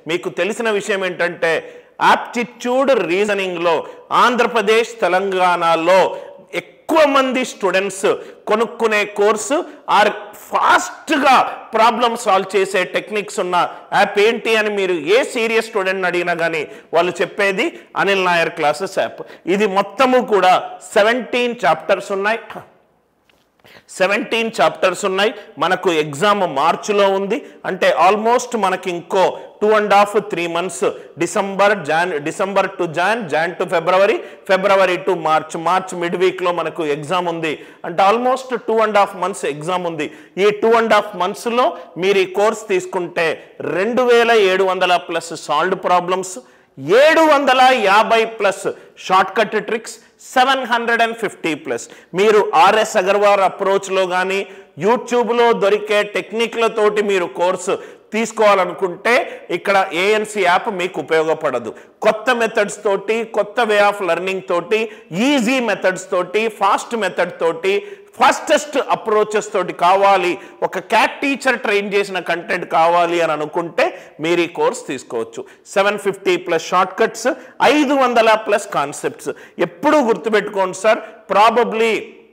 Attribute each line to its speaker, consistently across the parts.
Speaker 1: మీకు తెలిసిన విషయం ఏంటంటే ఆప్టిట్యూడ్ రీజనింగ్లో ఆంధ్రప్రదేశ్ తెలంగాణలో ఎక్కువ మంది స్టూడెంట్స్ కొనుక్కునే కోర్సు ఆర్ ఫాస్ట్గా ప్రాబ్లమ్ సాల్వ్ చేసే టెక్నిక్స్ ఉన్న యాప్ ఏంటి అని మీరు ఏ సీరియస్ స్టూడెంట్ అడిగినా కానీ వాళ్ళు చెప్పేది అనిల్ నాయర్ క్లాసెస్ యాప్ ఇది మొత్తము కూడా సెవెంటీన్ చాప్టర్స్ ఉన్నాయి సెవెంటీన్ చాప్టర్స్ ఉన్నాయి మనకు ఎగ్జామ్ మార్చిలో ఉంది అంటే ఆల్మోస్ట్ మనకి ఇంకో two and half three months December Jan December to Jan Jan to February February to March March mid వీక్లో మనకు ఎగ్జామ్ ఉంది అంటే almost two and half months exam ఉంది ఈ టూ అండ్ హాఫ్ మంత్స్లో మీరు ఈ కోర్స్ తీసుకుంటే రెండు వేల ఏడు వందల ప్లస్ సాల్వ్డ్ ప్రాబ్లమ్స్ ఏడు వందల యాభై plus shortcut tricks seven hundred and fifty plus మీరు ఆర్ఎస్ అగర్వాల్ అప్రోచ్లో కానీ యూట్యూబ్లో దొరికే టెక్నిక్లతోటి మీరు కోర్సు తీసుకోవాలనుకుంటే ఇక్కడ ఏఎన్సి యాప్ మీకు ఉపయోగపడదు కొత్త మెథడ్స్ తోటి కొత్త వే ఆఫ్ లెర్నింగ్ తోటి ఈజీ మెథడ్స్ తోటి ఫాస్ట్ మెథడ్ తోటి ఫాస్టెస్ట్ అప్రోచెస్ తోటి కావాలి ఒక క్యాట్ టీచర్ ట్రైన్ చేసిన కంటెంట్ కావాలి అని అనుకుంటే మీరు ఈ కోర్స్ తీసుకోవచ్చు seven fifty plus short cuts ఐదు వందల ప్లస్ కాన్సెప్ట్స్ ఎప్పుడూ గుర్తుపెట్టుకోండి సార్ ప్రాబబ్లీ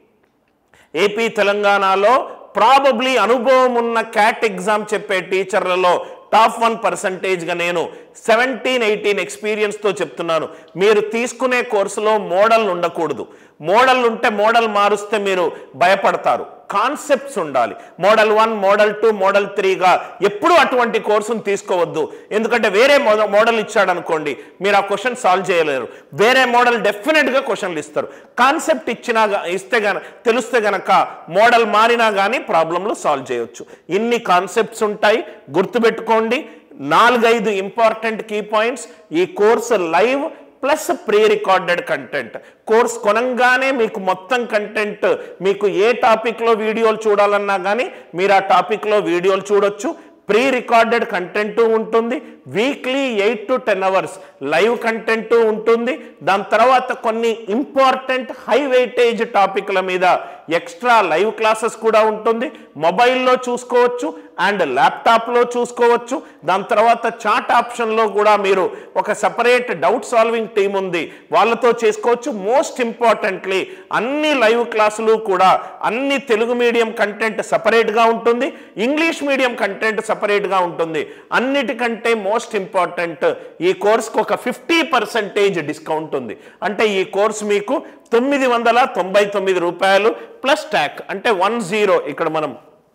Speaker 1: ఏపీ తెలంగాణలో ప్రాబబ్లీ అనుభవం ఉన్న క్యాట్ ఎగ్జామ్ చెప్పే టీచర్లలో టాప్ వన్ పర్సంటేజ్గా నేను సెవెంటీన్ ఎయిటీన్ ఎక్స్పీరియన్స్తో చెప్తున్నాను మీరు తీసుకునే కోర్సులో మోడల్ ఉండకూడదు మోడల్ ఉంటే మోడల్ మారుస్తే మీరు భయపడతారు కాన్సెప్ట్స్ ఉండాలి model one model two model త్రీగా ఎప్పుడు అటువంటి కోర్సును తీసుకోవద్దు ఎందుకంటే వేరే మోడల్ ఇచ్చాడు అనుకోండి మీరు ఆ క్వశ్చన్ సాల్వ్ చేయలేరు వేరే మోడల్ డెఫినెట్గా క్వశ్చన్లు ఇస్తారు కాన్సెప్ట్ ఇచ్చినా గా- ఇస్తే గన తెలిస్తే గనక మోడల్ మారినా కానీ ప్రాబ్లంలు సాల్వ్ చేయొచ్చు ఇన్ని కాన్సెప్ట్స్ ఉంటాయి గుర్తుపెట్టుకోండి నాలుగైదు ఇంపార్టెంట్ కీ పాయింట్స్ ఈ course live plus pre recorded content course కొనంగానే మీకు మొత్తం కంటెంట్ మీకు ఏ టాపిక్లో వీడియోలు చూడాలన్నా కానీ మీరు ఆ టాపిక్లో వీడియోలు చూడొచ్చు ప్రీ రికార్డెడ్ కంటెంట్ ఉంటుంది weekly eight to ten hours live content ఉంటుంది దాని తర్వాత కొన్ని ఇంపార్టెంట్ హై వెయిటేజ్ టాపిక్ల మీద ఎక్స్ట్రా లైవ్ క్లాసెస్ కూడా ఉంటుంది మొబైల్లో చూసుకోవచ్చు అండ్ ల్యాప్టాప్లో చూసుకోవచ్చు దాని తర్వాత చాట్ ఆప్షన్లో కూడా మీరు ఒక సపరేట్ డౌట్ సాల్వింగ్ టీం ఉంది వాళ్ళతో చేసుకోవచ్చు మోస్ట్ ఇంపార్టెంట్లీ అన్ని లైవ్ క్లాసులు కూడా అన్ని తెలుగు మీడియం కంటెంట్ సపరేట్గా ఉంటుంది ఇంగ్లీష్ మీడియం కంటెంట్ సపరేట్గా ఉంటుంది అన్నిటికంటే మోస్ట్ ఇంపార్టెంట్ ఈ కోర్స్కి ఒక ఫిఫ్టీ పర్సెంటేజ్ డిస్కౌంట్ ఉంది అంటే ఈ కోర్స్ మీకు తొమ్మిది వందల తొంభై తొమ్మిది రూపాయలు ప్లస్ ట్యాక్ అంటే వన్ జీరో ఇక్కడ మనం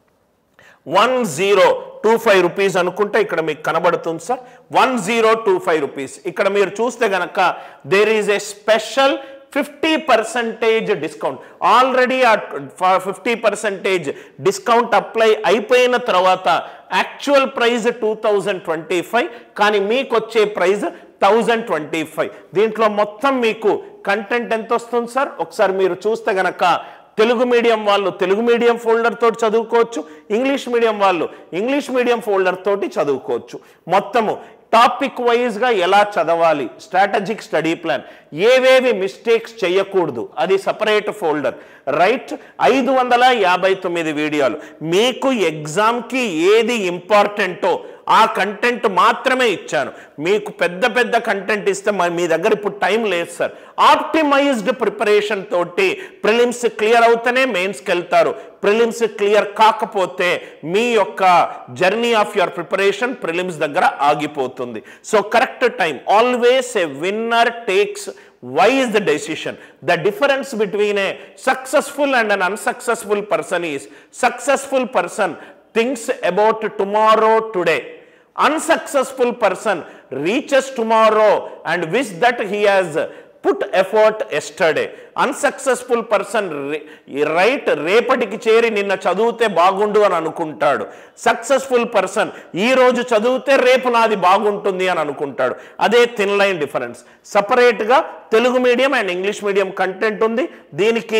Speaker 1: one zero two five rupees అనుకుంటే ఇక్కడ మీకు కనబడుతుంది sir one zero two five rupees ఇక్కడ మీరు చూస్తే గనక there is a special fifty percentage discount already ఆ ఫిఫ్టీ పర్సెంటేజ్ డిస్కౌంట్ అప్లై అయిపోయిన తర్వాత actual price two thousand twenty five కానీ మీకు వచ్చే ప్రైస్ థౌజండ్ ట్వంటీ ఫైవ్ దీంట్లో మొత్తం మీకు కంటెంట్ ఎంత వస్తుంది సార్ ఒకసారి మీరు చూస్తే గనక తెలుగు మీడియం వాళ్ళు తెలుగు మీడియం ఫోల్డర్ తోటి చదువుకోవచ్చు ఇంగ్లీష్ మీడియం వాళ్ళు ఇంగ్లీష్ మీడియం ఫోల్డర్ తోటి చదువుకోవచ్చు మొత్తము టాపిక్ వైజ్గా ఎలా చదవాలి స్ట్రాటజిక్ స్టడీ ప్లాన్ ఏవేవి మిస్టేక్స్ చేయకూడదు అది సపరేట్ ఫోల్డర్ రైట్ ఐదు వందల యాభై తొమ్మిది వీడియోలు మీకు ఎగ్జామ్కి ఏది ఇంపార్టెంటో ఆ కంటెంట్ మాత్రమే ఇచ్చాను మీకు పెద్ద పెద్ద కంటెంట్ ఇస్తే మరి మీ దగ్గర ఇప్పుడు టైం లేదు సార్ ఆప్టిమైజ్డ్ ప్రిపరేషన్ తోటి ప్రిలిమ్స్ క్లియర్ అవుతేనే మెయిన్స్కి వెళ్తారు ప్రిలిమ్స్ క్లియర్ కాకపోతే మీ యొక్క journey of your preparation prelims దగ్గర ఆగిపోతుంది so correct time always a winner takes wise decision the difference between a successful and an unsuccessful person is successful person thinks about tomorrow today unsuccessful person reaches tomorrow and wish that he has put effort yesterday unsuccessful person right రేపటికి చేరి నిన్న చదివితే బాగుండు అని అనుకుంటాడు successful person ఈ రోజు చదివితే రేపు నాది బాగుంటుంది అని అనుకుంటాడు అదే థిన్ లైన్ డిఫరెన్స్ సపరేట్గా Telugu medium and English medium content ఉంది దీనికి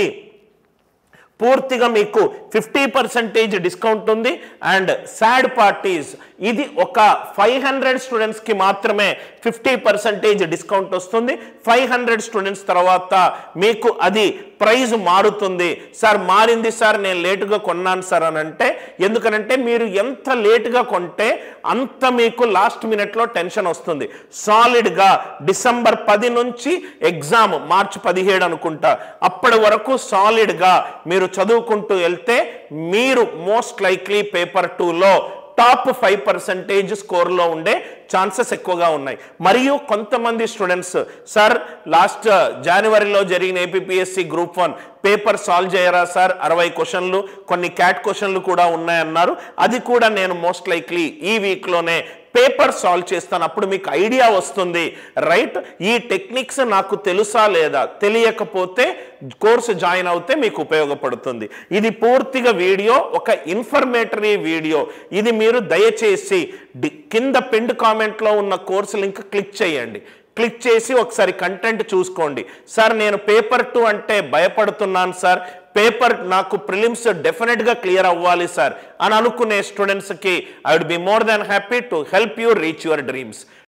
Speaker 1: పూర్తిగా మీకు ఫిఫ్టీ పర్సెంటేజ్ డిస్కౌంట్ ఉంది అండ్ సాడ్ పార్టీస్ ఇది ఒక ఫైవ్ హండ్రెడ్ స్టూడెంట్స్కి మాత్రమే ఫిఫ్టీ పర్సెంటేజ్ డిస్కౌంట్ వస్తుంది ఫైవ్ హండ్రెడ్ స్టూడెంట్స్ తర్వాత మీకు అది ప్రైజ్ మారుతుంది సార్ మారింది సార్ నేను లేటుగా కొన్నాను సార్ అని అంటే ఎందుకనంటే మీరు ఎంత లేటుగా కొంటే అంత మీకు లాస్ట్ మినిట్లో టెన్షన్ వస్తుంది సాలిడ్గా డిసెంబర్ పది నుంచి ఎగ్జామ్ మార్చి పదిహేడు అనుకుంటా అప్పటి వరకు సాలిడ్గా మీరు చదువుకుంటూ వెళ్తే మీరు మోస్ట్ లైక్లీ పేపర్ టూలో టాప్ ఫైవ్ పర్సెంటేజ్ స్కోర్లో ఉండే ఛాన్సెస్ ఎక్కువగా ఉన్నాయి మరియు కొంతమంది స్టూడెంట్స్ సార్ లాస్ట్ జనవరిలో జరిగిన APSC group one paper solve చేయరా సార్ అరవై క్వశ్చన్లు కొన్ని క్యాట్ క్వశ్చన్లు కూడా ఉన్నాయన్నారు అది కూడా నేను మోస్ట్ లైక్లీ ఈ వీక్లోనే పేపర్ సాల్వ్ చేస్తాను అప్పుడు మీకు ఐడియా వస్తుంది రైట్ ఈ టెక్నిక్స్ నాకు తెలుసా లేదా తెలియకపోతే కోర్సు జాయిన్ అవుతే మీకు ఉపయోగపడుతుంది ఇది పూర్తిగా వీడియో ఒక ఇన్ఫర్మేటరీ వీడియో ఇది మీరు దయచేసి డి- కింద పిండ్ కామెంట్లో ఉన్న కోర్సు లింక్ క్లిక్ చేయండి క్లిక్ చేసి ఒకసారి కంటెంట్ చూసుకోండి సార్ నేను పేపర్ టూ అంటే భయపడుతున్నాను సార్ పేపర్ నాకు ప్రిలిమ్స్ డెఫినెట్గా క్లియర్ అవ్వాలి సార్ అని అనుకునే స్టూడెంట్స్కి I would be more than happy to help you reach your dreams